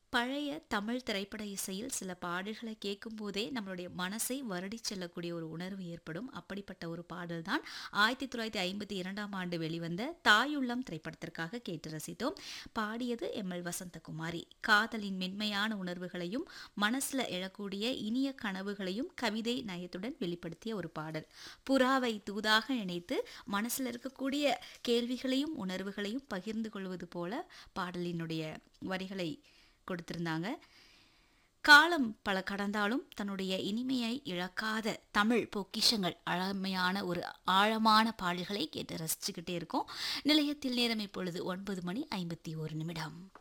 பழைய தமிழ் திரைப்பட இசையில் சில பாடல்களை கேட்கும்போதே நம்மளுடைய மனசை வருடிச் செல்லக்கூடிய ஒரு உணர்வு ஏற்படும் அப்படிப்பட்ட ஒரு பாடல் தான் ஆயிரத்தி தொள்ளாயிரத்தி ஐம்பத்தி இரண்டாம் ஆண்டு வெளிவந்த தாயுள்ளம் திரைப்படத்திற்காக கேட்டு ரசித்தோம் பாடியது எம் எல் வசந்தகுமாரி காதலின் மென்மையான உணர்வுகளையும் மனசுல எழக்கூடிய இனிய கனவுகளையும் கவிதை நயத்துடன் வெளிப்படுத்திய ஒரு பாடல் புறாவை தூதாக நினைத்து மனசுல இருக்கக்கூடிய கேள்விகளையும் உணர்வுகளையும் பகிர்ந்து கொள்வது போல பாடலினுடைய வரிகளை கொடுத்திருந்தாங்க காலம் பல கடந்தாலும் தன்னுடைய இனிமையை இழக்காத தமிழ் பொக்கிஷங்கள் அழமையான ஒரு ஆழமான பாடல்களை கேட்டு ரசிச்சுக்கிட்டே இருக்கோம் நிலையத்தில் நேரம் இப்பொழுது ஒன்பது மணி ஐம்பத்தி ஒரு நிமிடம்